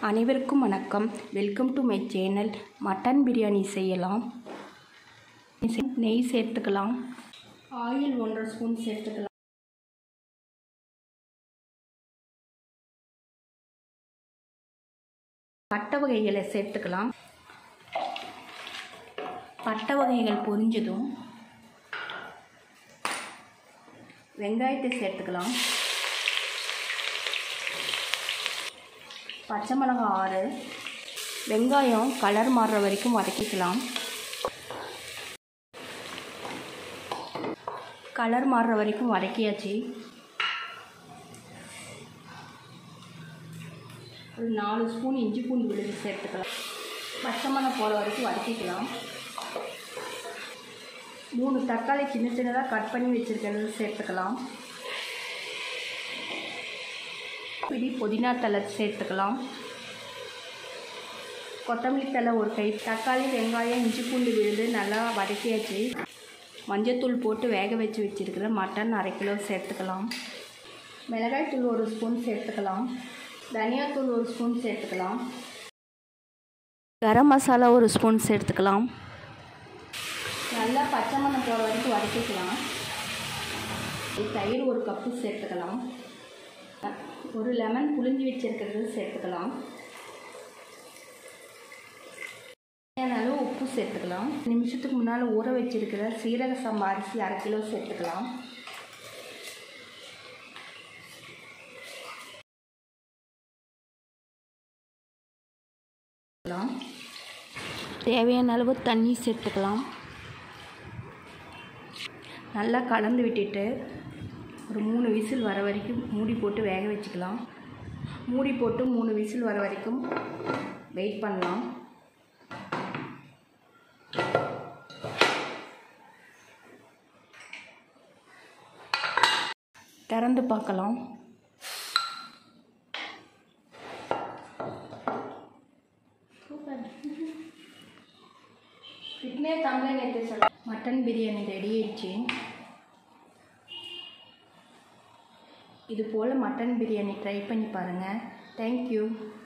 அனைவருக்கும் வணக்கம் welcome to my channel mutton biryani செய்யலாம் நெய் சேர்த்துக்கலாம் ஆயில் ஒன்றரை ஸ்பூன் சேர்த்துக்கலாம் பட்டை வகைகளை சேர்த்துக்கலாம் பட்டை வகைகள் பொரிஞ்சதும் வெங்காயத்தை சேர்த்துக்கலாம் பச்சை மிளகாய் ஆறு வெங்காயம் கலர் மாறுற வரைக்கும் வதக்கிக்கலாம் கலர் மாறுற வரைக்கும் வதக்கியாச்சு ஒரு நாலு ஸ்பூன் இஞ்சி பூண்டு விழுது சேர்த்துக்கலாம் பச்சை மிளகாய் போகிற வரைக்கும் வதக்கிக்கலாம் மூணு தக்காளி சின்ன சின்னதாக கட் பண்ணி வச்சுருக்கிறது சேர்த்துக்கலாம் பிடி புதினா தலை சேர்த்துக்கலாம் கொத்தமல்லி தலை ஒரு கை தக்காளி வெங்காயம் இஞ்சி பூண்டு விழுது நல்லா வதக்கியாச்சு மஞ்சத்தூள் போட்டு வேக வச்சு வச்சுருக்கிற மட்டன் அரை கிலோ சேர்த்துக்கலாம் மிளகாய்த்தூள் ஒரு ஸ்பூன் சேர்த்துக்கலாம் தனியாத்தூள் ஒரு ஸ்பூன் சேர்த்துக்கலாம் கரம் மசாலா ஒரு ஸ்பூன் சேர்த்துக்கலாம் நல்லா பச்சை மணம் போகிற வரைக்கும் வதக்கிக்கலாம் தயிர் ஒரு கப்பு சேர்த்துக்கலாம் ஒரு லெமன் புளிஞ்சு வச்சுருக்கிறது சேர்த்துக்கலாம் தேவையான அளவு உப்பு சேர்த்துக்கலாம் நிமிஷத்துக்கு முன்னால் ஊற வச்சிருக்கிற சீரக சம்பா அரிசி அரை கிலோ சேர்த்துக்கலாம் தேவையான அளவு தண்ணி சேர்த்துக்கலாம் நல்லா கலந்து விட்டுட்டு ஒரு மூணு விசில் வர வரைக்கும் மூடி போட்டு வேக வச்சுக்கலாம் மூடி போட்டு மூணு விசில் வர வரைக்கும் வெயிட் பண்ணலாம் திறந்து பார்க்கலாம் இட்னே தமிழ் நேற்று சொல்ல மட்டன் பிரியாணி ரெடி ஆயிடுச்சு இது போல் மட்டன் பிரியாணி ட்ரை பண்ணி பாருங்கள் தேங்க்யூ